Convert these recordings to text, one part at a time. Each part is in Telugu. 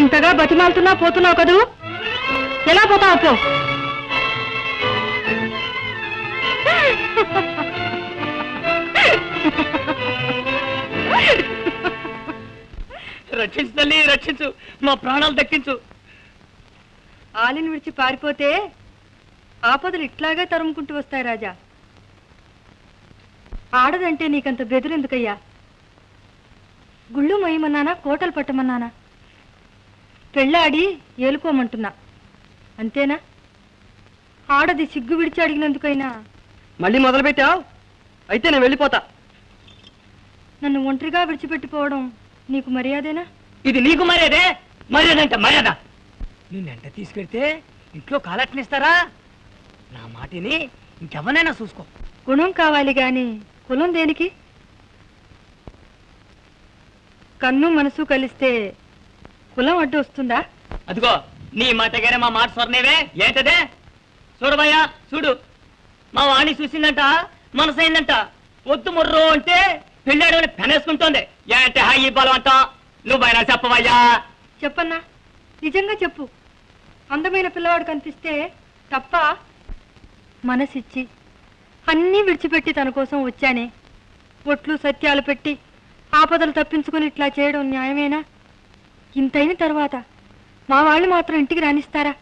ఇంతగా బతిమాలుతున్నా పోతున్నావు కదూ ఎలా పోతావు పో రక్షించు తల్లి రక్షించు మా ప్రాణాలు దక్కించు ఆలిని విడిచి పారిపోతే ఆపదలు ఇట్లాగే తరుముకుంటూ వస్తాయి రాజా ఆడదంటే నీకంత బెదురెందుకయ్యా గుళ్ళు మొయ్యమన్నానా కోటలు పట్టమన్నానా పెళ్ళాడి ఏలుకోమంటున్నా అంతేనా ఆడది సిగ్గు విడిచి అడిగినందుకైనా మళ్ళీ మొదలు పెట్టావు అయితే నేను వెళ్ళిపోతా నన్ను ఒంటరిగా విడిచిపెట్టిపోవడం నీకు మర్యాదేనా ఇది నీకు మర్యాదే మర్యాదంట మర్యాద నిన్నెంట తీసుకెడితే ఇంట్లో కాలట్నిస్తారా నా మాటిని ఇంకెవరైనా చూసుకో గుణం కావాలి గాని కులం దేనికి కన్ను మనసు కలిస్తే కులం అడ్డు వస్తుందా అదిగో నీ మాటగానే మా మాట స్వర్ణేవే ఏంటదే చూడబయ్యా చూడు మా వాణి చూసిందంట మనసైందంట వద్దు ముర్రో అంటే పెళ్ళాడు పెనేసుకుంటోంది ఏంటే హాయి బలం అంట నువ్వైనా చెప్పవయ్యా చెప్పన్నా నిజంగా చెప్పు అందమైన పిల్లవాడు కనిపిస్తే తప్ప మనసిచ్చి అన్నీ విడిచిపెట్టి తన కోసం వచ్చానే ఒట్లు సత్యాలు పెట్టి ఆపదలు తప్పించుకుని ఇట్లా చేయడం న్యాయమేనా ఇంతైన తర్వాత మా వాళ్ళు మాత్రం ఇంటికి రానిస్తారా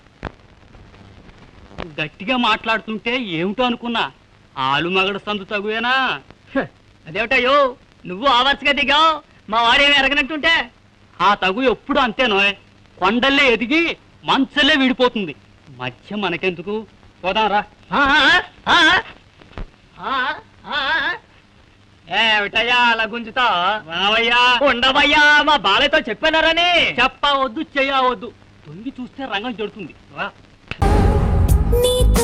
గట్టిగా మాట్లాడుతుంటే ఏమిటో అనుకున్నా ఆలు మగడు సందు తగువేనా హ, అదేమిటయ్యో నువ్వు ఆవర్సగా దిగావు మా వాడేమి ఎరగనట్టుంటే ఆ తగు ఎప్పుడు అంతేనో కొండల్లే ఎదిగి మంచల్లే విడిపోతుంది మధ్య మనకెందుకు పోదాంరా ఆ, ఆ, ఆ, ఆ, ఆ. ఏమిటయ్యా అలా గుంజుతా రావయ్యా ఉండవయ్యా మా బాలయ్యతో చెప్పానరని చెప్పవద్దు చెయ్యవద్దు తొంగి చూస్తే రంగం చెడుతుంది రా నీ